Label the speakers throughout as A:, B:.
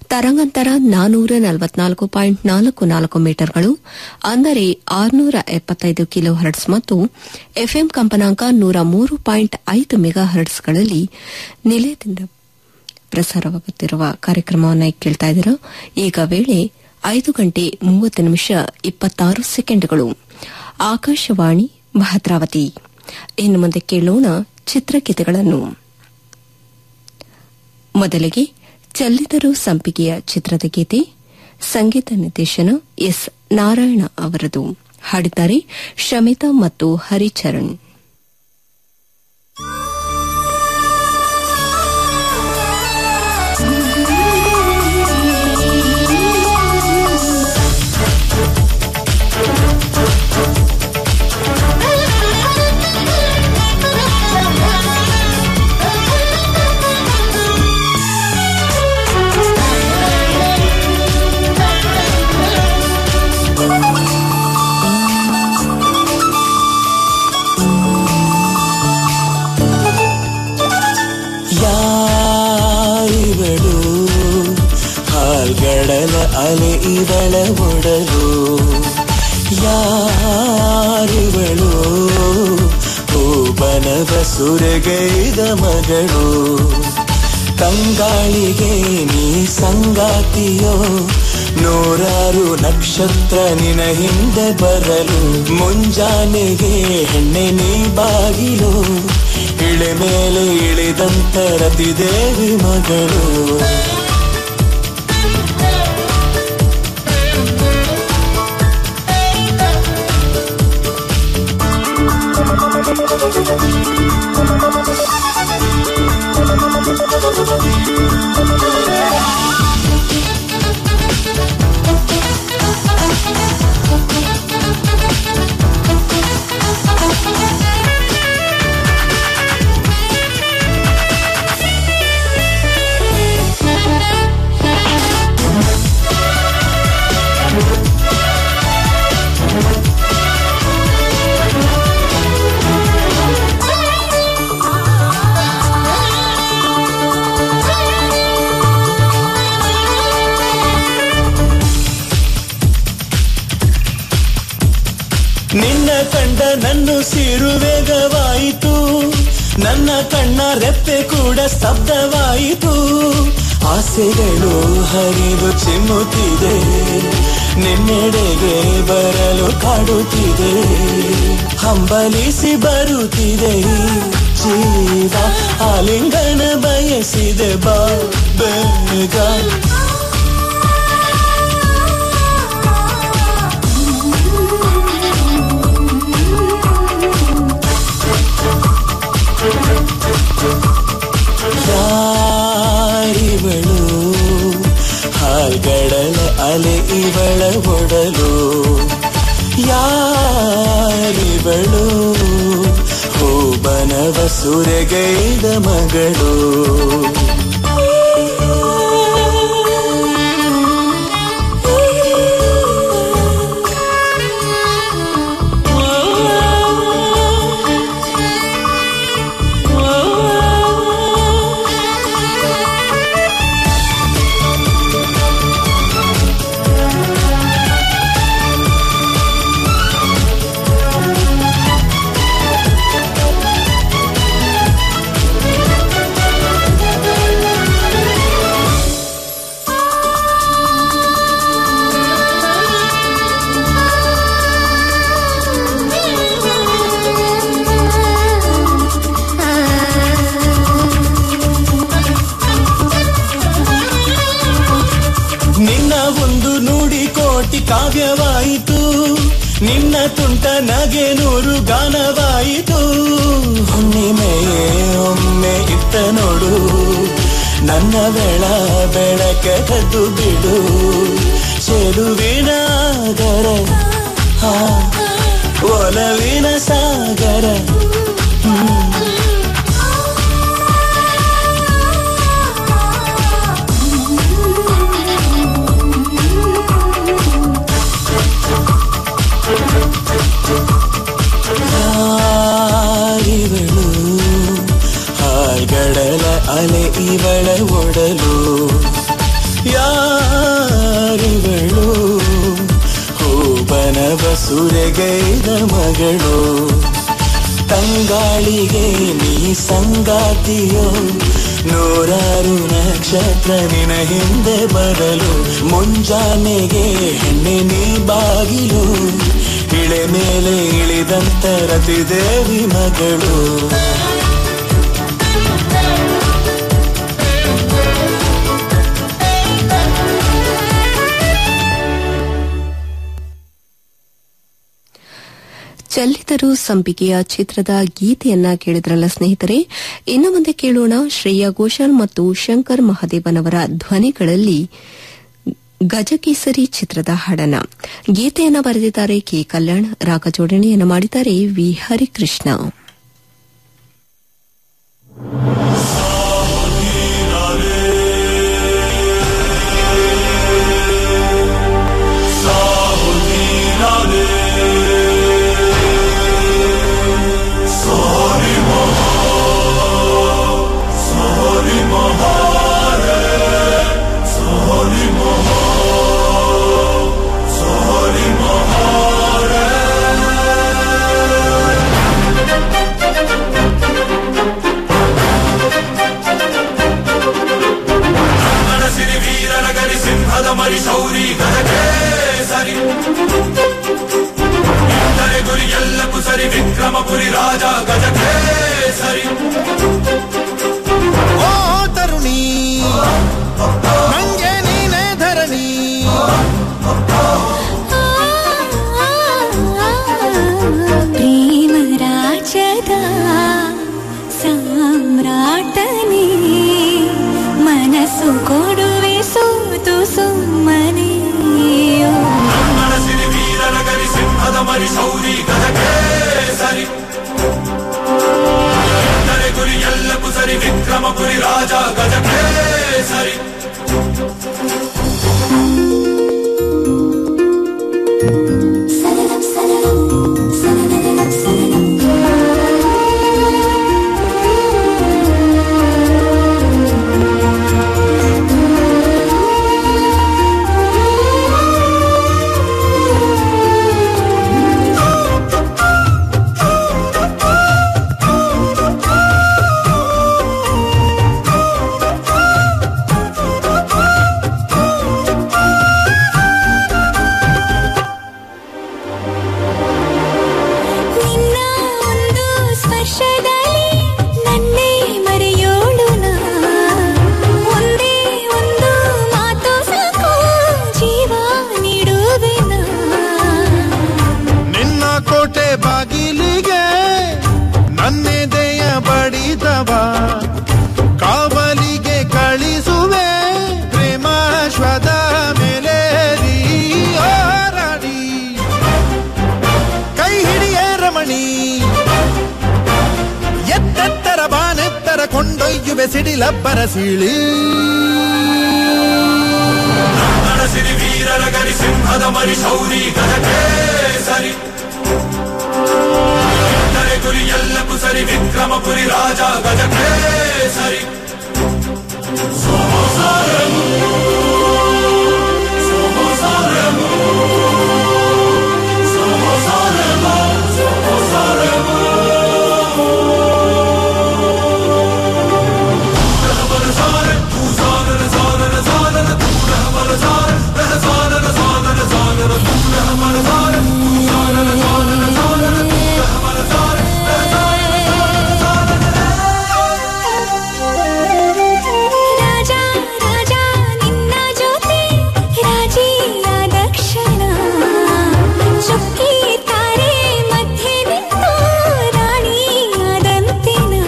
A: ತರಂಗಾಂತರ ನಾನೂರ ನಲವತ್ನಾಲ್ಕು ಪಾಯಿಂಟ್ ನಾಲ್ಕು ನಾಲ್ಕು ಮೀಟರ್ಗಳು ಅಂದರೆ ಆರುನೂರ ಎಪ್ಪತ್ತೈದು ಕಿಲೋ ಹರ್ಟ್ಸ್ ಮತ್ತು ಎಫ್ಎಂ ಕಂಪನಾಂಕ ನೂರ ಮೂರು ಪಾಯಿಂಟ್ ಐದು ಮೆಗಾ ಹರ್ಟ್ಸ್ಗಳಲ್ಲಿ ನಿಲಯದಿಂದ ಪ್ರಸಾರವಾಗುತ್ತಿರುವ ಕಾರ್ಯಕ್ರಮವನ್ನು ಕೇಳ್ತಾ ಇದ್ದೀರಾ ಈಗ ವೇಳೆ ಐದು ಗಂಟೆ ಮೂವತ್ತು ನಿಮಿಷ ಇಪ್ಪತ್ತಾರು ಸೆಕೆಂಡ್ಗಳು ಆಕಾಶವಾಣಿ ಭದ್ರಾವತಿ ಇನ್ನು ಮುಂದೆ ಕೇಳೋಣ ಚಿತ್ರಗೀತೆಗಳನ್ನು ಮೊದಲಿಗೆ ಚಲ್ಲಿದರು ಸಂಪಿಗೆಯ ಚಿತ್ರದ ಗೀತೆ ಸಂಗೀತ ನಿರ್ದೇಶನ ಎಸ್ ನಾರಾಯಣ ಅವರದು ಹಾಡಿದ್ದಾರೆ ಶಮಿತಾ ಮತ್ತು ಹರಿಚರಣ್
B: ಯಾರಿವಳು ಹಾಲ್ಗಡಲ ಅಲೆ ಇವಳ ಒಡಲು ಯಾರಿವಳು ಓಬನವ ಸುರಗೈದ ಮಗಳು ತಂಗಾಳಿಗೆ ನೀ ಸಂಗಾತಿಯೋ ನೂರಾರು ನಕ್ಷತ್ರ ನಿನ ಹಿಂದೆ ಬರಲು ಮುಂಜಾನೆಗೆ ಹೆಣ್ಣೆ ನೀ ಬಾಗಿಲು ಇಳೆ ಮೇಲೆ ಇಳಿದಂತ ರತಿದೇವಿ ಮಗಳು ನಿನ್ನ ಕಂಡ ನನ್ನ ಸಿರು ವೇಗವಾಯಿತು ನನ್ನ ಕಣ್ಣ ರೆಪ್ಪೆ ಕೂಡ ಸ್ತಬ್ಧವಾಯಿತು ಆಸೆಗಳು ಹರಿದು ಚಿಮ್ಮುತ್ತಿದೆ ನಿನ್ನೆಡೆಗೆ ಬರಲು ಕಾಡುತ್ತಿದೆ ಹಂಬಲಿಸಿ ಬರುತ್ತಿದೆ ಈ ಜೀವ ಆಲಿಂಗನ ಬಯಸಿದೆ ಬಾ ಬೇಗ ಯಾರಿವಳು ಹಾಲ್ಗಡಲ ಅಲೆ ಇವಳ ಒಡಲು ಯಾರಿವಳು ಹೂಬನವ ಸುರಗೈದ ಮಗಳು ನಿನ್ನ ಒಂದು ನುಡಿ ಕೋಟಿ ಕಾವ್ಯವಾಯಿತು ನಿನ್ನ ತುಂಟ ನಗೆ ನೂರು ಗಾನವಾಯಿತು ಹುಣ್ಣಿಮೆಯೇ ಒಮ್ಮೆ ಇತ್ತ ನೋಡು ನನ್ನ ಬೆಳ ಬೆಳಕ ಕದ್ದು ಬಿಡು ಚೆಲುವಿನ ಆಗರ ಆ, ಒಲವಿನ ಸಾಗರ ಯಾರಿವಳು ಹಾಲ್ಗಡಲ ಅಲೆ ಇವಳ ಒಡಲು ಯಾ ಸುರೆಗೈದ ಮಗಳು ತಂಗಾಳಿಗೆ ನೀ ಸಂಗಾತಿಯೋ ನೂರಾರು ನಕ್ಷತ್ರ ನಿನ ಹಿಂದೆ ಬರಲು ಮುಂಜಾನೆಗೆ ಹೆಣ್ಣೆ ನೀ ಬಾಗಿಲು ಇಳೆ ಮೇಲೆ ಇಳಿದಂತ ರತಿದೇವಿ ಮಗಳು
A: ಚಲ್ಲಿತರು ಸಂಪಿಗೆಯ ಚಿತ್ರದ ಗೀತೆಯನ್ನ ಕೇಳಿದ್ರಲ್ಲ ಸ್ನೇಹಿತರೆ ಇನ್ನು ಮುಂದೆ ಕೇಳೋಣ ಶ್ರೇಯಾ ಘೋಷಾಲ್ ಮತ್ತು ಶಂಕರ್ ಮಹಾದೇವನವರ ಧ್ವನಿಗಳಲ್ಲಿ ಗಜಕೇಸರಿ ಚಿತ್ರದ ಹಾಡನ ಗೀತೆಯನ್ನ ಬರೆದಿದ್ದಾರೆ ಕೆ ಕಲ್ಯಾಣ್ ರಾಗ ಜೋಡಣೆಯನ್ನು ಮಾಡಿದ್ದಾರೆ ವಿ ಹರಿಕೃಷ್ಣ
C: ಸಿರಿ ವೀರನ ಗರಿ ಸಿಂಹದ ಮರಿ ಶೌರಿ ಗದಗೆ ಸರಿ ಇಟ್ಟರೆ ಗುರಿ ಎಲ್ಲಕ್ಕೂ ಸರಿ ವಿಕ್ರಮಪುರಿ ರಾಜ ಗಜಕ್ಕೆ ಸರಿ
B: ಓ ತರುಣಿ ನಂಗೆ ನೀನೇ ಧರಣಿ
D: ಪ್ರೇಮ ರಾಜದ ಸಾಮ್ರಾಟನೇ ಮನಸ್ಸು ಕೊಡುವೆ ಸೋತು ಸುಮ್ಮನೆ
C: ಕನ್ನಡ ಸಿರಿ ವೀರನ ಗರಿ ಸಿಂಹದ ಮರಿ ಶೌರಿ ಗದಗೆ ಸರಿ ಇಟ್ಟರೆ ಗುರಿ ಎಲ್ಲಕ್ಕೂ ಸರಿ ವಿಕ್ರಮಪುರಿ ರಾಜ ಗಜಕ್ಕೆ ಸರಿ
D: ನಿನ್ನ ಒಂದು ಸ್ಪರ್ಶದಲ್ಲಿ ನನ್ನೇ ಮರೆಯೋಳು ನಾ. ಒಂದೇ ಒಂದು ಮಾತು ಸಾಕು ಜೀವ ನೀಡುವೆ ನಾ.
B: ನಿನ್ನ ಕೋಟೆ ಬಾಗಿಲಿಗೆ ನನ್ನೆದೆಯ ಬಡಿದವ ಕಾವಲಿಗೆ ಕಳಿಸುವೆ ಪ್ರೇಮಾಶ್ವದ ಮೇಲೆ ರಾಣಿ ಕೈ ಹಿಡಿಯೇ ರಮಣಿ ಎತ್ತೆತ್ತರ ಬಾನೆತ್ತರ ಕೊಂಡೊಯ್ಯುವೆ ಸಿಡಿಲಬ್ಬರ ಸೀಳಿ
C: ಕನ್ನಡ ಸಿರಿ ವೀರನ ಗರಿ ಸಿಂಹದ ಮರಿ ಶೌರಿ ಗದಗೆ ಸರಿ ಇಟ್ಟರೆ ಗುರಿ ಎಲ್ಲಕ್ಕೂ ಸರಿ ವಿಕ್ರಮಪುರಿ ರಾಜ ಗಜಕ್ಕೆ ಸರಿ
D: ರಾಜ ರಾಜ ನಿನ್ನ ಜೊತೆ ರಾಜಿಯಾದ ಕ್ಷಣ ಚುಕ್ಕಿ ತಾರೆ ಮಧ್ಯೆ ನಿಂತು ರಾಣಿಯಾದಂತೆ ನಾ.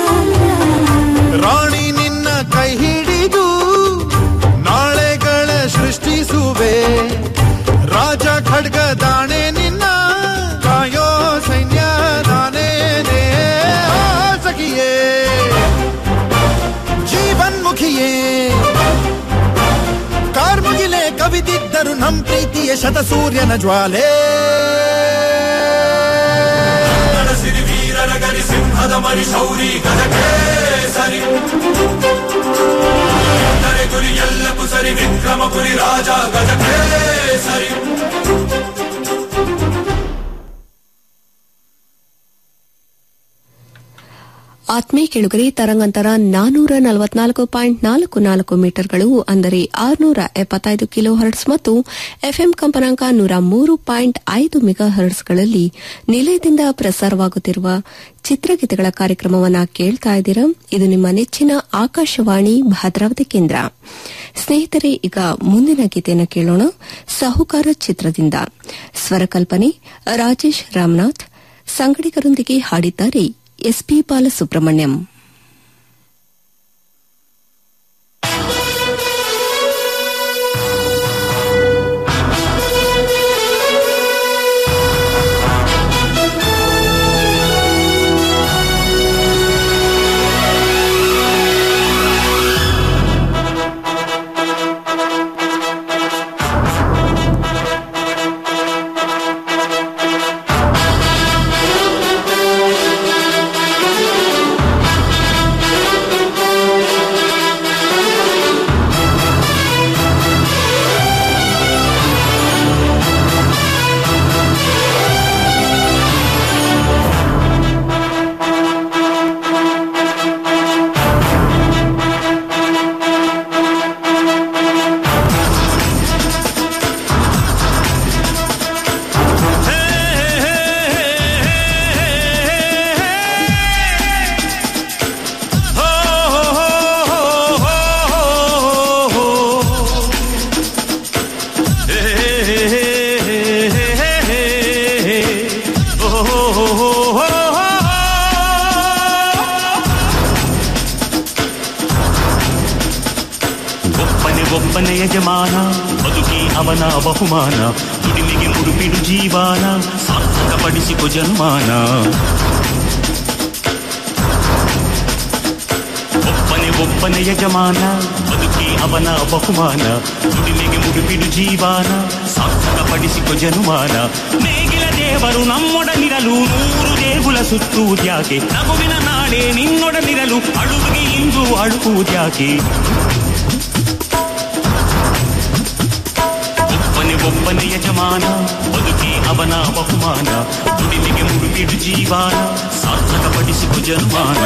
B: ರಾಣಿ ನಿನ್ನ ಕೈ ಹಿಡಿದು ನಾಳೆಗಳ ಸೃಷ್ಟಿಸುವೆ ರಾಜ ಖಡ್ಗ ದಾಣೆ ನಿನ್ನ ಕಾಯೋ ಸೈನ್ಯ ನಾನೇನೆ ಆ ಸಖಿಯೇ ಜೀವನ್ಮುಖಿಯೇ ಕಾರ್ಮುಗಿಲೆ ಕವಿದಿದ್ದರು ನಮ್ ಪ್ರೀತಿಯ ಶತಸೂರ್ಯನ ಜ್ವಾಲೆ
C: ಕನ್ನಡ ಸಿರಿ ವೀರನ ಗರಿ ಸಿಂಹದ ಮರಿ ಶೌರಿ ಗದಗೆ ಸರಿ ಇಟ್ಟರೆ ಗುರಿ ಎಲ್ಲಕ್ಕೂ ಸರಿ ವಿಕ್ರಮಪುರಿ ರಾಜ ಗಜಕ್ಕೆ ಸರಿ
A: ಆತ್ಮೀಯ ಕೆಳುಗರೆ ತರಂಗಾಂತರ ನಾನೂರ ನಲವತ್ನಾಲ್ಕು ಪಾಯಿಂಟ್ ನಾಲ್ಕು ನಾಲ್ಕು ಮೀಟರ್ಗಳು ಅಂದರೆ ಆರುನೂರ ಎಪ್ಪತ್ತೈದು ಕಿಲೋ ಹರ್ಟ್ಸ್ ಮತ್ತು ಎಫ್ಎಂ ಕಂಪನಾಂಕ ನೂರ ಮೂರು ಪಾಯಿಂಟ್ ಐದು ಮೆಗಾ ಹರ್ಟ್ಸ್ಗಳಲ್ಲಿ ನಿಲಯದಿಂದ ಪ್ರಸಾರವಾಗುತ್ತಿರುವ ಚಿತ್ರಗೀತೆಗಳ ಕಾರ್ಯಕ್ರಮವನ್ನು ಕೇಳ್ತಾ ಇದ್ದೀರಾ ಇದು ನಿಮ್ಮ ನೆಚ್ಚಿನ ಆಕಾಶವಾಣಿ ಭದ್ರಾವತಿ ಕೇಂದ್ರ ಸ್ನೇಹಿತರೆ ಈಗ ಮುಂದಿನ ಗೀತೆಯನ್ನು ಕೇಳೋಣ ಸಾಹುಕಾರ ಚಿತ್ರದಿಂದ ಸ್ವರಕಲ್ಪನೆ ರಾಜೇಶ್ ರಾಮನಾಥ್ ಸಂಗಡಿಗರೊಂದಿಗೆ ಹಾಡಿದ್ದಾರೆ ಎಸ್ಪಿ ಬಾಲಸುಬ್ರಹ್ಮಣ್ಯಂ
E: ಒಬ್ಬನೆ ಒಬ್ಬನೆ ಯಜಮಾನ ಬದುಕಿ ಅವನ ಬಹುಮಾನ ದುಡಿಮೆಗೆ ಮುಡುಪಿಡು ಜೀವಾನ ಸಾರ್ಥಕಪಡಿಸಿಕೊ ಜನ್ಮಾನ ಒಬ್ಬನೆ ಒಬ್ಬನೆ ಯಜಮಾನ ಬದುಕಿ ಅವನ ಬಹುಮಾನ ದುಡಿಮೆಗೆ ಮುಡುಪಿಡು ಜೀವಾನ ಸಾರ್ಥಕಪಡಿಸಿಕೊ ಜನುಮಾನ ನೇಗಿಲ ದೇವರು ನಮ್ಮೊಡನಿರಲು ನೂರು ದೇಗುಲ ಸುತ್ತುವುದ್ಯಾಕೆ ನಗುವಿನ ನಾಳೆ ನಿನ್ನೊಡನಿರಲು ಅಳುವಿಗೆ ಇಂದು ಅಳುವುದ್ಯಾಕೆ ಒಬ್ಬನೆ ಒಬ್ಬನೆ ಯಜಮಾನ ಬದುಕಿ ಅವನ ಬಹುಮಾನ ದುಡಿಮೆಗೆ ಮುಡುಪಿಡು ಜೀವಾನ ಸಾರ್ಥಕಪಡಿಸಿಕೊ ಜನ್ಮಾನ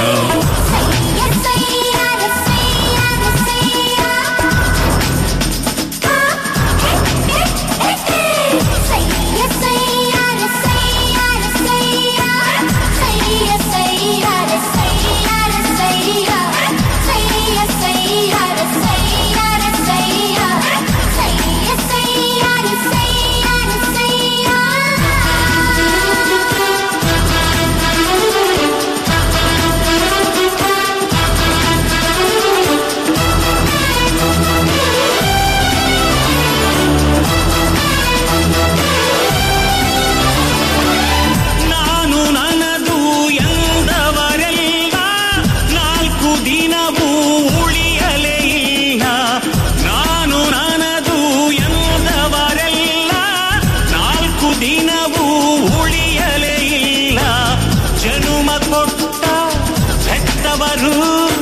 E: ನಾನು ನನ್ನದು ಎಂದವರೆಲ್ಲ ನಾಲ್ಕು ದಿನವೂ ಉಳಿಯಲೇ ಇಲ್ಲ ನಾನು ನನ್ನದು ಎಂದವರೆಲ್ಲ ನಾಲ್ಕು ದಿನವೂ ಉಳಿಯಲೇ ಇಲ್ಲ ಜನುಮ ಕೊಟ್ಟ ಹೆತ್ತವರು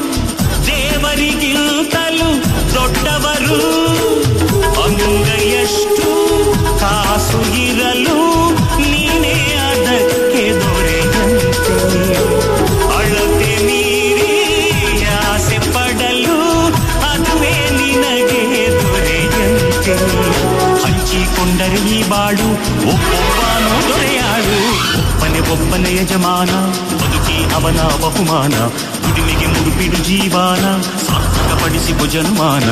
E: ದೇವರಿಗಿಂತಲೂ ದೊಡ್ಡವರು ಅಂಗೈಯಷ್ಟು ಕಾಸು ಇರಲು ನೀನೇ ಅದಕ್ಕೆ ದೊರೆಯಂತೆ ಅಳತೆ ಮೀರಿ ಆಸೆ ಪಡಲು ಅದುವೇ ನಿನಗೆ ದೊರೆಯಂತೆ ಹಂಚಿಕೊಂಡರೆ ಈ ಬಾಳು ಒಬ್ಬೊಬ್ಬನು ದೊರೆಯಾಳು ಒಬ್ಬನೆ ಒಬ್ಬನೆ ಯಜಮಾನ ಬದುಕಿ ಅವನ ಬಹುಮಾನ ದುಡಿಮೆಗೆ ಮುಡುಪಿಡು ಜೀವಾನ ಸಾರ್ಥಕಪಡಿಸಿಕೊ ಜನ್ಮಾನ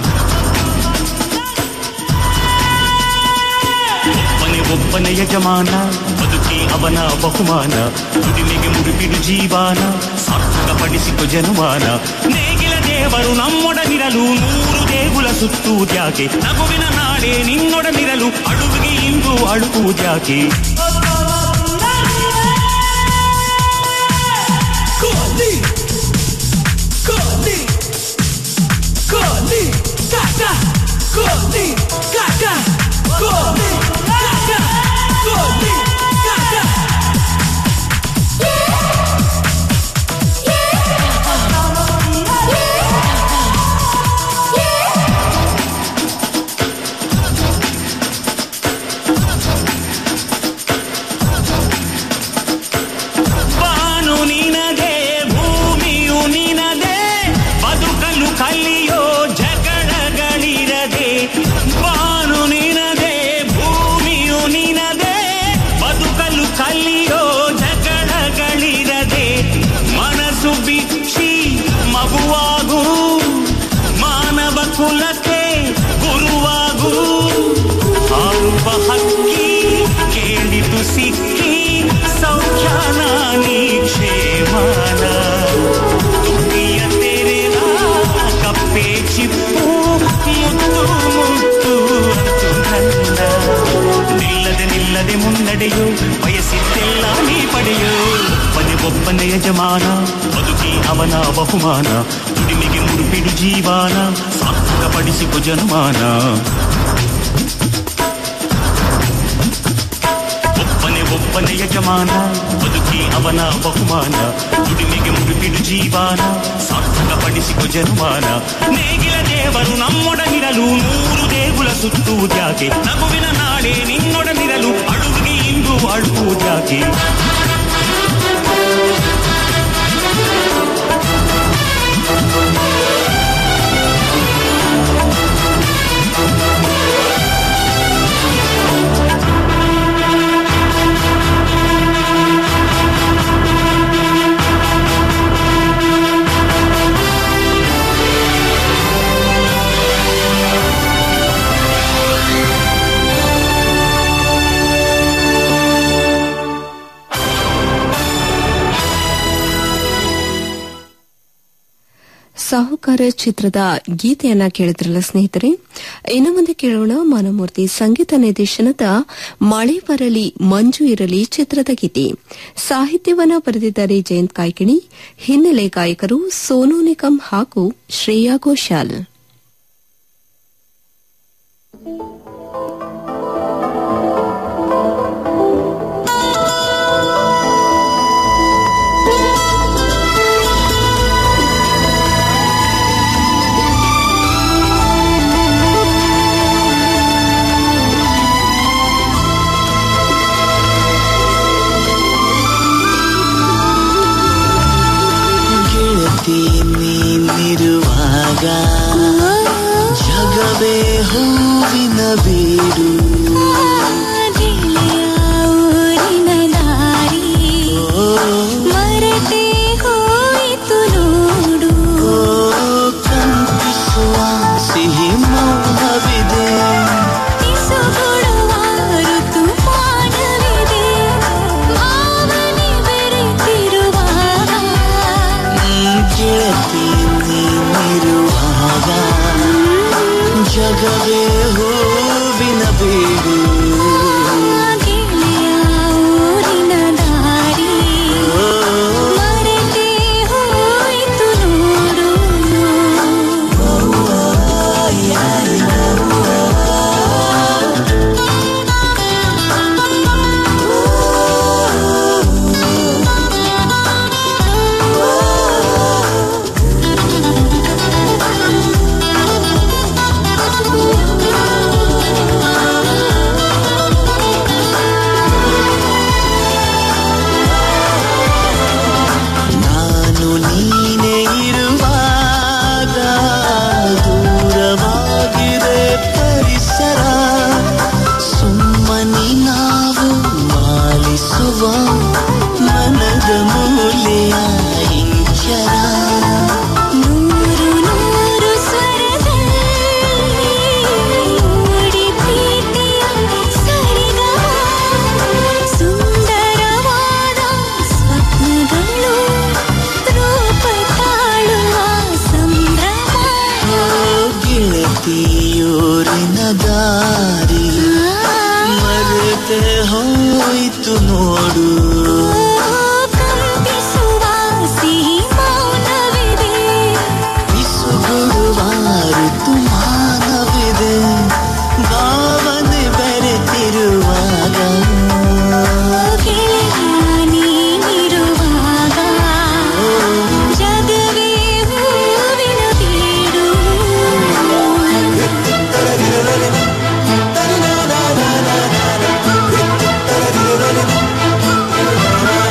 E: ಒಬ್ಬನೆ ಒಬ್ಬನೆ ಯಜಮಾನ ಬದುಕಿ ಅವನ ಬಹುಮಾನ ದುಡಿಮೆಗೆ ಮುಡುಪಿಡು ಜೀವಾನ ಸಾರ್ಥಕಪಡಿಸಿಕೊ ಜನುಮಾನ ನೇಗಿಲ ದೇವರು ನಮ್ಮೊಡನಿರಲು ನೂರು ದೇಗುಲ ಸುತ್ತುವುದ್ಯಾಕೆ ನಗುವಿನ ನಾಳೆ ನಿನ್ನೊಡನಿರಲು ಅಳುವಿಗೆ ಇಂದು ಅಳುವುದ್ಯಾಕೆ
C: ಕೊಹ್ಲಿ ಕೊಹ್ಲಿ ಕೊಹ್ಲಿ ಕಾಕ ಕೊಹ್ಲಿ ಕಾಕ ಕೊಹ್ಲಿ ಕಾಕ ಕೊಹ್ಲಿ ಕಾಕ
D: Yeah.
E: ನಡೆಯೋ ಬಯಸಿದ್ದೆಲ್ಲ ನೀ ಪಡೆಯೋ ಒಬ್ಬನೇ ಒಬ್ಬನೇ ಯಜಮಾನ ಬದುಕಿ ಅವನ ಬಹುಮಾನ ದುಡಿಮೆಗೆ ಮುಡುಪಿಡು ಜೀವನ ಸಾರ್ಥಕಪಡಿಸಿಕೊ ಜನ್ಮಾನ ಒಬ್ಬನೇ ಒಬ್ಬನೇ ಯಜಮಾನ ಬದುಕಿ ಅವನ ಬಹುಮಾನ ದುಡಿಮೆಗೆ ಮುಡುಪಿಡು ಜೀವನ ಸಾರ್ಥಕಪಡಿಸಿಕೊ ಜನ್ಮಾನ ನೇಗಿಲ ದೇವರು ನಮ್ಮೊಡನಿರಲು ನೂರು ದೇಗುಲ ಸುತ್ತುವುದ್ಯಾಕೆ ನಗುವಿನ ನಾಳೆ ನಿನ್ನೊಡನಿರಲು ಅಳುವಿಗೆ ಇಂದು ಅಳುವುದ್ಯಾಕೆ
A: ಸಾಹುಕಾರ ಚಿತ್ರದ ಗೀತೆಯನ್ನ ಕೇಳಿದ್ರಲ್ಲ ಸ್ನೇಹಿತರೆ ಇನ್ನು ಮುಂದೆ ಕೇಳೋಣ ಮನಮೂರ್ತಿ ಸಂಗೀತ ನಿರ್ದೇಶನದ ಮಳೆ ಬರಲಿ ಮಂಜು ಇರಲಿ ಚಿತ್ರದ ಗೀತೆ ಸಾಹಿತ್ಯವನ್ನ ಬರೆದಿದ್ದಾರೆ ಜಯಂತ್ ಕಾಯ್ಕಿಣಿ ಹಿನ್ನೆಲೆ ಗಾಯಕರು ಸೋನು ನಿಗಮ್ ಹಾಗೂ ಶ್ರೇಯಾ ಘೋಷಾಲ್
F: ಗೆಳತಿ ನೀನಿರುವಾಗ ಜಗವೇ ಹೂವಿನ ಬೀಡು
D: ಊರಿನ ದಾರಿ
F: ಓ,
D: ಮರೆತೇ ಹೋಯಿತು ನೋಡು
F: ಓ, ಕಂಪಿಸುವ ಸಿಹಿ ಮೌನವಿದೆ
D: ಇಸುಗುಡುವ ಋತುಮಾನವಿದೆ ಭಾವನೆ ಬೆರೆತಿರುವಾಗ
F: ಹ್ಮ್, ಗೆಳತಿ ನೀನಿರುವಾಗ ಜಗವೇ ಹೂವಿನ ಬೀಡು
D: ಗೆಳೆಯ ಊರಿನ ದಾರಿ
F: ಓ,
D: ಮರೆತೇ ಹೋಯಿತು ನೋಡು
F: ನಾನು ನೀನೇ ಇರುವಾಗ ದೂರವಾಗಿದೆ ಪರಿಸರ ಸುಮ್ಮನೆ ನಾವು ಮಾಲಿಸುವ ಮನದ ಮೂಲೆಯ ಇಂಚರ
D: ನೂರು ನೂರು ಸ್ವರದಲ್ಲಿ ಮೂಡಿ ಪ್ರೀತಿಯ ಸರಿಗಮ ಸುಂದರವಾದ ಸ್ವಪ್ನಗಳು ರೂಪ ತಾಳುವ ಸಂಭ್ರಮ
F: ಗೆಳತಿಯೂರಿನ ದಾರಿ ಮರೆತೆ ಹೋಯ್ತು ನೋಡು
D: ಕಂಪಿಸುವ ಸಿಹಿ ಮೌನವಿದೆ
F: ಬಿಸುಗುಡುವ ಋತುಮಾನವಿದೆ ಭಾವನೆ ಬೆರೆತಿರುವಾಗ
D: ಗೆಳೆಯ ನೀನಿರುವಾಗ ಜಗವೇ ಹೂವಿನ ಬೀಡು
F: ಆ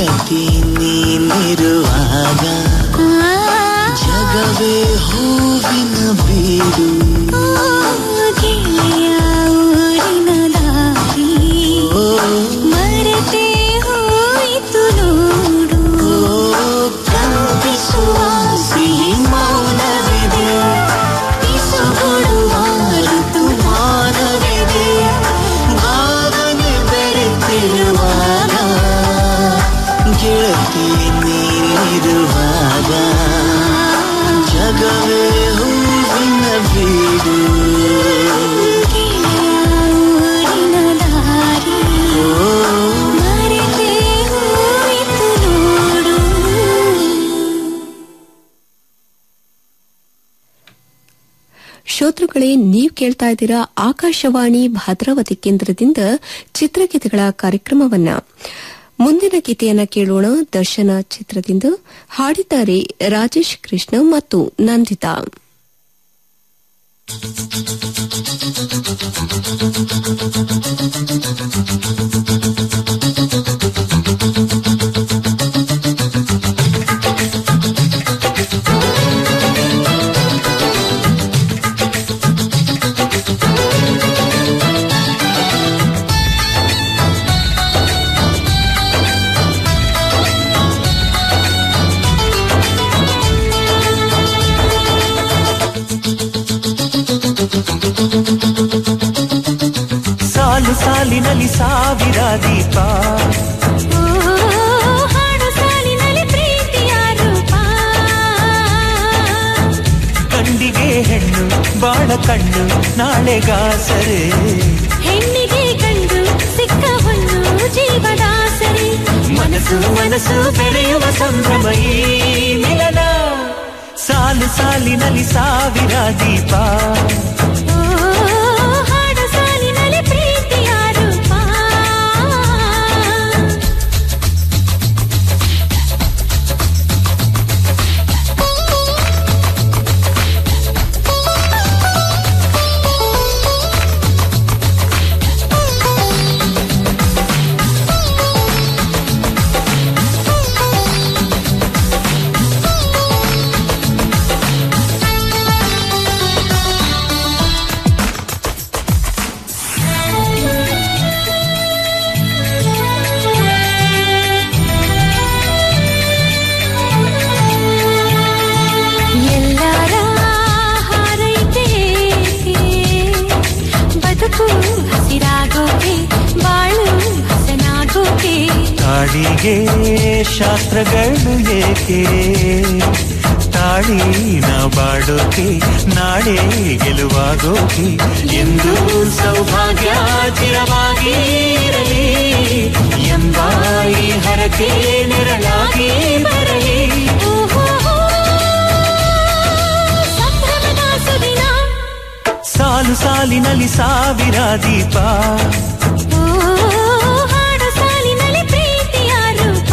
F: ಗೆಳತಿ ನೀನಿರುವಾಗ ಜಗವೇ ಹೂವಿನ ಬೀಡು
D: ಗೆಳೆಯ ಊರಿನ ದಾರಿ
F: ಓ,
D: ಮರೆತೇ ಹೋಯಿತು ನೋಡು
F: ಕಂಪಿಸುವ ಸಿಹಿ ಮೌನವಿದೆ ಪಿಸುಗೊಡುವ ಋತುಮಾನವಿದೆ ಭಾವನೆ ಬೆರೆತಿರುವಾಗ ಗೆಳತಿ ನೀನಿರುವಾಗ ಜಗವೇ ಹೂವಿನ ಬೀಡು
D: ಗೆಳೆಯ ಊರಿನ ದಾರಿ
F: ಓ
D: ಮರೆತೇ ಹೋಯಿತು ನೋಡು
A: ಶ್ರೋತೃಗಳೇ ನೀವು ಕೇಳ್ತಾ ಇದ್ದೀರಾ ಆಕಾಶವಾಣಿ ಭದ್ರಾವತಿ ಕೇಂದ್ರದಿಂದ ಚಿತ್ರಗೀತೆಗಳ ಕಾರ್ಯಕ್ರಮವನ್ನ ಮುಂದಿನ ಗೀತೆಯನ್ನ ಕೇಳೋಣ ದರ್ಶನ ಚಿತ್ರದಿಂದ ಹಾಡಿದ್ದಾರೆ ರಾಜೇಶ್ ಕೃಷ್ಣ ಮತ್ತು ನಂದಿತಾ
E: ಸಾಲು ಸಾಲಿನಲ್ಲಿ ಸಾವಿರ ದೀಪ
D: ಓ ಹಾಡು ಸಾಲಿನಲ್ಲಿ ಪ್ರೀತಿಯ ರೂಪ
E: ಕಂಡಿಗೆ ಹೆಣ್ಣು ಬಾಳ ಕಣ್ಣು ನಾಳೆಗಾಸರೆ
D: ಹೆಣ್ಣಿಗೆ ಕಂಡು ಸಿಕ್ಕ ಹೊನ್ನು ಜೀವದಾಸರಿ
E: ಮನಸ್ಸು ಮನಸ್ಸು ಬೆರೆಯುವ ಸಂಭ್ರಮ ಈ ಮಿಲನ ಸಾಲು ಸಾಲಿನಲ್ಲಿ ಸಾವಿರ ದೀಪ
D: ಓ ಹಾಡು ಸಾಲಿನಲ್ಲಿ ಪ್ರೀತಿಯ ರೂಪ ಎಲ್ಲರ ಹಾರೈಕೆ ಬದುಕು ಹಸಿರಾಗೋಕೆ ಬಾಳು ಹಸನಾಗೋಕೆ
E: ತಾಳಿಗೆ ಶಾಸ್ತ್ರಗಳು ಏಕೆ ತಾಳಿ ನಾ ಬಾಡೋಕೆ ನಾಳೆ ಗೆಲುವಾಗೋಕೆ ಎಂದು ಸೌಭಾಗ್ಯ ಚಿರವಾಗಿ ಇರಲಿ ಎಂಬ ಈ ಹರಕೆ ನೆರಳಾಗಿ ಬರಲಿ
D: ಓಹೋ ಸಂಭ್ರಮದ ಸುದಿನ
E: ಸಾಲು ಸಾಲಿನಲ್ಲಿ ಸಾವಿರ ದೀಪ
D: ಓ ಹಾಡು ಸಾಲಿನಲ್ಲಿ ಪ್ರೀತಿಯ ರೂಪ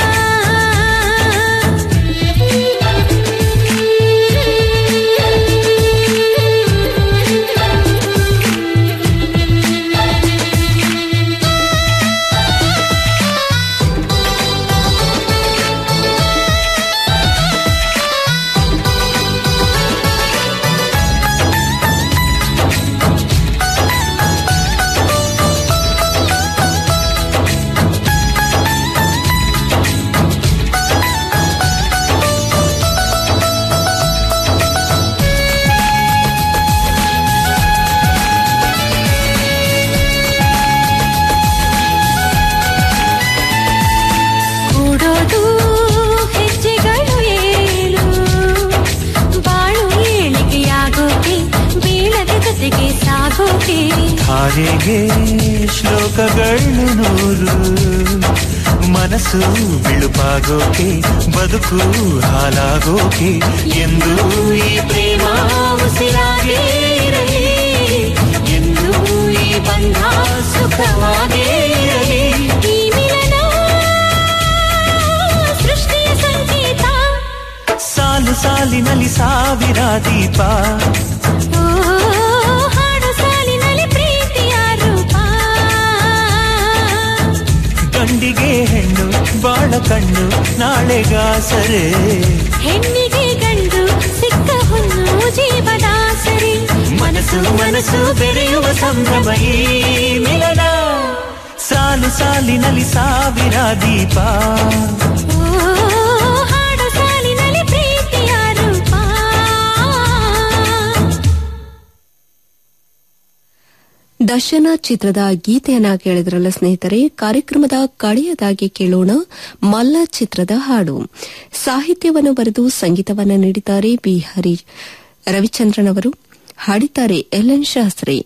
D: ಕೂಡೋದು ಹೆಜ್ಜೆಗಳು ಏಳು ಬಾಳು ಏಳಿಗೆಯಾಗೋಕೆ ಬೀಳದ ಜೊತೆಗೆ ಸಾಗೋಕೆ
E: ಧಾರೆಗೆ ಶ್ಲೋಕಗಳು ನೂರು ಮನಸ್ಸು ಬಿಳುಪಾಗೋಕೆ ಬದುಕು ಹಾಲಾಗೋಕೆ ಎಂದು ಈ ಪ್ರೇಮ ಉಸಿರಾಗೇ ಇರಲಿ ಎಂದು ಈ ಬಂಧ ಸುಖವಾಗೇ ಇರಲಿ
D: ಈ ಮಿಲನ ಸೃಷ್ಟಿಯ ಸಂಕೇತ
E: ಸಾಲು ಸಾಲಿನಲ್ಲಿ ಸಾವಿರ ದೀಪ
D: ಓ ಹಾಡು ಸಾಲಿನಲ್ಲಿ ಪ್ರೀತಿಯ ರೂಪ
E: ಗಂಡಿಗೆ ಹೆಣ್ಣು ಬಾಳ ಕಣ್ಣು ನಾಳೆಗಾಸರೆ
D: ಹೆಣ್ಣಿಗೆ ಗಂಡು ಸಿಕ್ಕ ಹುಣ್ಣು ಜೀವದಾಸರಿ
E: ಮನಸ್ಸು ಮನಸ್ಸು ಬೆರೆಯುವ ಸಂಭ್ರಮ ಈ ಮಿಲನ ಸಾಲು ಸಾಲಿನಲ್ಲಿ ಸಾವಿರ ದೀಪ
D: ಓ ಹಾಡು ಸಾಲಿನಲ್ಲಿ ಪ್ರೀತಿಯ ರೂಪ
A: ದರ್ಶನ ಚಿತ್ರದ ಗೀತೆಯನ್ನ ಕೇಳಿದ್ರಲ್ಲ ಸ್ನೇಹಿತರೆ ಕಾರ್ಯಕ್ರಮದ ಕಡೆಯದಾಗಿ ಕೇಳೋಣ ಮಲ್ಲ ಚಿತ್ರದ ಹಾಡು ಸಾಹಿತ್ಯವನ್ನು ಬರೆದು ಸಂಗೀತವನ್ನು ನೀಡಿದ್ದಾರೆ ಬಿ ಹರಿ ರವಿಚಂದ್ರನ್ ಅವರು ಹಾಡಿದ್ದಾರೆ ಎಲ್ ಎನ್ ಶಾಸ್ತ್ರಿ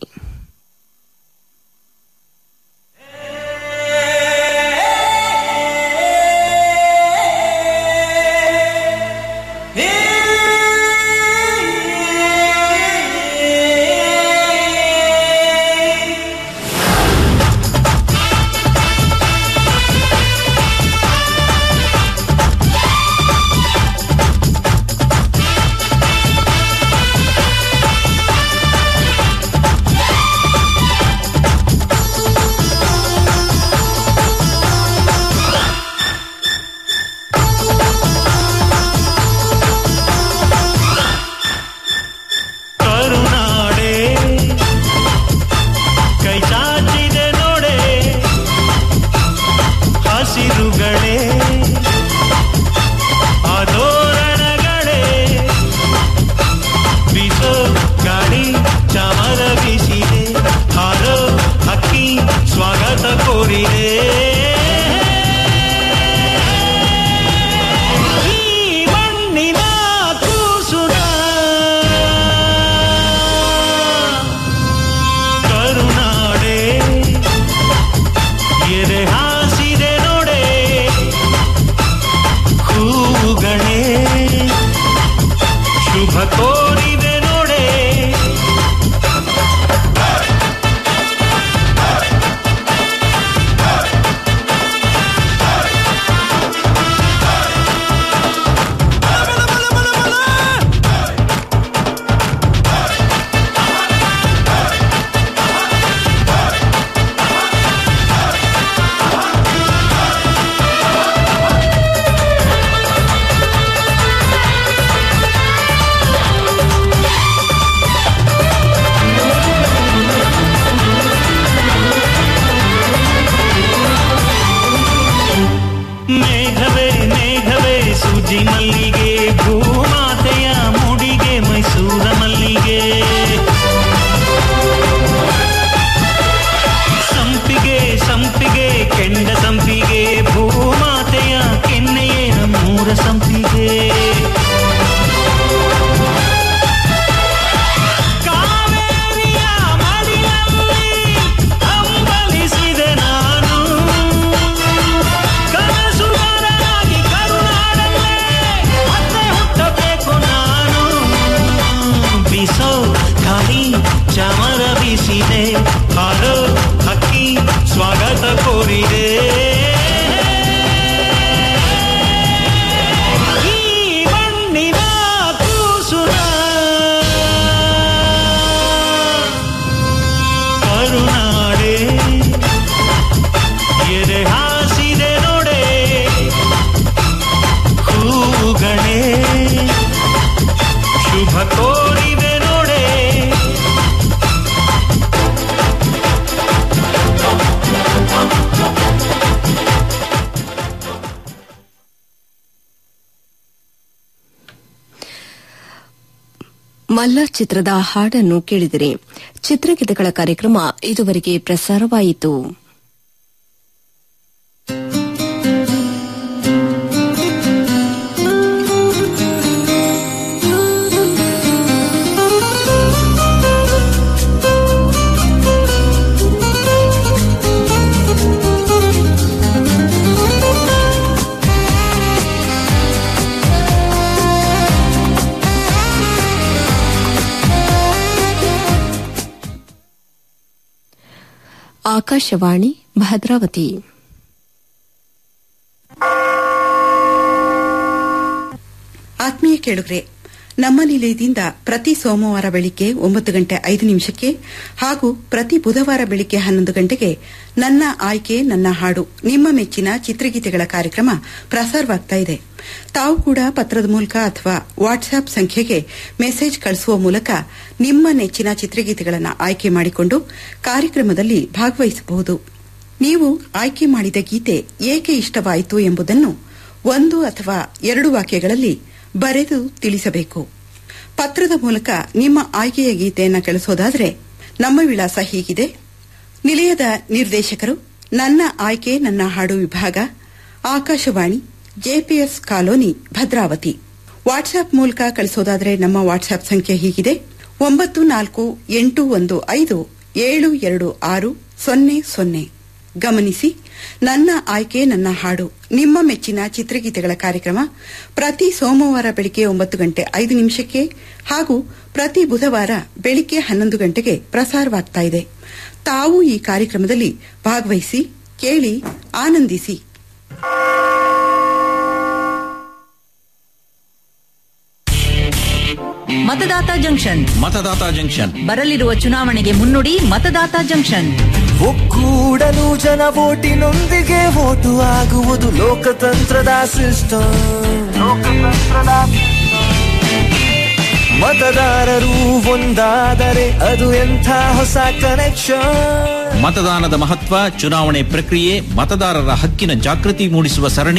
E: ಕರುನಾಡೆ ಕೈ ಚಾಚಿದೆ ನೋಡೆ ಹಸಿರುಗಳೇ ಆದೋರಣಗಳೇ ಬಿಸೋ ಗಾಳಿ ಚಾಮರ ಬೀಸಿದೆ ಹಾರೋ ಹಕ್ಕಿ ಸ್ವಾಗತ ಕೋರಿದೆ ಈ ಮಣ್ಣಿನ ಕೂಸುನ ಕರುನಾಡೆ ಎದೆ ಹಾಸಿದೆ ನೋಡೆ ಹೂಗಳೇ ಶುಭ ಕೋರಿದೆ ನೋಡೆ ಮೇಘವೇ ಮೇಘವೇ ಸೂಜಿ ಮಲ್ಲಿಗೆ ಭೂಮಾತೆಯ ಮುಡಿಗೆ ಮೈಸೂರ ಮಲ್ಲಿಗೆ ಸಂಪಿಗೆ ಸಂಪಿಗೆ ಕೆಂಡ ಸಂಪಿಗೆ ಭೂಮಾತೆಯ ಕೆನ್ನೆಯೇ ನಮ್ಮೂರ ಸಂಪಿಗೆ ಕಾವೇರಿಯ ಮಡಿಲಲ್ಲಿ ಹಂಬಲಿಸಿದೆ ನಾನು ಕನಸುಗಾರನಾಗಿ ಕರುನಾಡಲ್ಲೇ ಮತ್ತೆ ಹುಟ್ಟಬೇಕು ನಾನು ಬಿಸೋ ಖಾಲಿ ಚಾಮರ ಬೀಸಿದೆ ಹಾರೋ ಹಕ್ಕಿ ಸ್ವಾಗತ ಕೋರಿದೆ ಈ ಮಣ್ಣಿನ ಕೂಸುನ ಕರುನಾಡೆ ಎದೆ ಹಾಸಿದೆ ನೋಡೆ ಹೂಗಳೇ ಶುಭ ಕೋರಿದೆ ನೋಡೆ
A: ಮಲ್ಲ ಚಿತ್ರದ ಹಾಡನ್ನು ಕೇಳಿದಿರಿ ಚಿತ್ರಗೀತೆಗಳ ಕಾರ್ಯಕ್ರಮ ಇದುವರೆಗೆ ಪ್ರಸಾರವಾಯಿತು ಆಕಾಶವಾಣಿ ಭದ್ರಾವತಿ
G: ಆತ್ಮೀಯ ಕೇಳುಗ್ರೆ ನಮ್ಮ ನಿಲಯದಿಂದ ಪ್ರತಿ ಸೋಮವಾರ ಬೆಳಿಗ್ಗೆ ಒಂಬತ್ತು ಗಂಟೆ ಐದು ನಿಮಿಷಕ್ಕೆ ಹಾಗೂ ಪ್ರತಿ ಬುಧವಾರ ಬೆಳಿಗ್ಗೆ ಹನ್ನೊಂದು ಗಂಟೆಗೆ ನನ್ನ ಆಯ್ಕೆ ನನ್ನ ಹಾಡು ನಿಮ್ಮ ಮೆಚ್ಚಿನ ಚಿತ್ರಗೀತೆಗಳ ಕಾರ್ಯಕ್ರಮ ಪ್ರಸಾರವಾಗ್ತಾ ಇದೆ ತಾವು ಕೂಡ ಪತ್ರದ ಮೂಲಕ ಅಥವಾ ವಾಟ್ಸ್ಆಪ್ ಸಂಖ್ಯೆಗೆ ಮೆಸೇಜ್ ಕಳಿಸುವ ಮೂಲಕ ನಿಮ್ಮ ನೆಚ್ಚಿನ ಚಿತ್ರಗೀತೆಗಳನ್ನು ಆಯ್ಕೆ ಮಾಡಿಕೊಂಡು ಕಾರ್ಯಕ್ರಮದಲ್ಲಿ ಭಾಗವಹಿಸಬಹುದು ನೀವು ಆಯ್ಕೆ ಮಾಡಿದ ಗೀತೆ ಏಕೆ ಇಷ್ಟವಾಯಿತು ಎಂಬುದನ್ನು ಒಂದು ಅಥವಾ ಎರಡು ವಾಕ್ಯಗಳಲ್ಲಿ ಬರೆದು ತಿಳಿಸಬೇಕು ಪತ್ರದ ಮೂಲಕ ನಿಮ್ಮ ಆಯ್ಕೆಯ ಗೀತೆಯನ್ನು ಕಳಿಸೋದಾದರೆ ನಮ್ಮ ವಿಳಾಸ ಹೀಗಿದೆ ನಿಲಯದ ನಿರ್ದೇಶಕರು ನನ್ನ ಆಯ್ಕೆ ನನ್ನ ಹಾಡು ವಿಭಾಗ Akashvani JPS colony Bhadravati WhatsApp ಮೂಲಕ ಕಳಿಸೋದಾದರೆ ನಮ್ಮ ವಾಟ್ಸ್ಆಪ್ ಸಂಖ್ಯೆ ಹೀಗಿದೆ ಒಂಬತ್ತು ನಾಲ್ಕು ಎಂಟು ಒಂದು ಐದು ಏಳು ಎರಡು ಆರು ಸೊನ್ನೆ ಸೊನ್ನೆ ಗಮನಿಸಿ ನನ್ನ ಆಯ್ಕೆ ನನ್ನ ಹಾಡು ನಿಮ್ಮ ಮೆಚ್ಚಿನ ಚಿತ್ರಗೀತೆಗಳ ಕಾರ್ಯಕ್ರಮ ಪ್ರತಿ ಸೋಮವಾರ ಬೆಳಿಗ್ಗೆ ಒಂಬತ್ತು ಗಂಟೆ ಐದು ನಿಮಿಷಕ್ಕೆ ಹಾಗೂ ಪ್ರತಿ ಬುಧವಾರ ಬೆಳಿಗ್ಗೆ ಹನ್ನೊಂದು ಗಂಟೆಗೆ ಪ್ರಸಾರವಾಗ್ತಾ ಇದೆ ತಾವು ಈ ಕಾರ್ಯಕ್ರಮದಲ್ಲಿ ಭಾಗವಹಿಸಿ ಕೇಳಿ ಆನಂದಿಸಿ
H: ಮತದಾತ ಜಂಕ್ಷನ್
I: ಮತದಾತ ಜಂಕ್ಷನ್
H: ಬರಲಿರುವ ಚುನಾವಣೆಗೆ ಮುನ್ನುಡಿ ಮತದಾತ ಜಂಕ್ಷನ್
F: ಒಕ್ಕೂಡಲು ಜನ ಓಟಿನೊಂದಿಗೆ ಓಟು ಆಗುವುದು ಲೋಕತಂತ್ರದ ಸಿಸ್ಟಮ್ ಮತದಾರರು ಒಂದಾದರೆ ಅದು ಎಂಥ ಹೊಸ ಕನೆಕ್ಷನ್
I: ಮತದಾನದ ಮಹತ್ವ ಚುನಾವಣೆ ಪ್ರಕ್ರಿಯೆ ಮತದಾರರ ಹಕ್ಕಿನ ಜಾಗೃತಿ ಮೂಡಿಸುವ ಸರಣಿ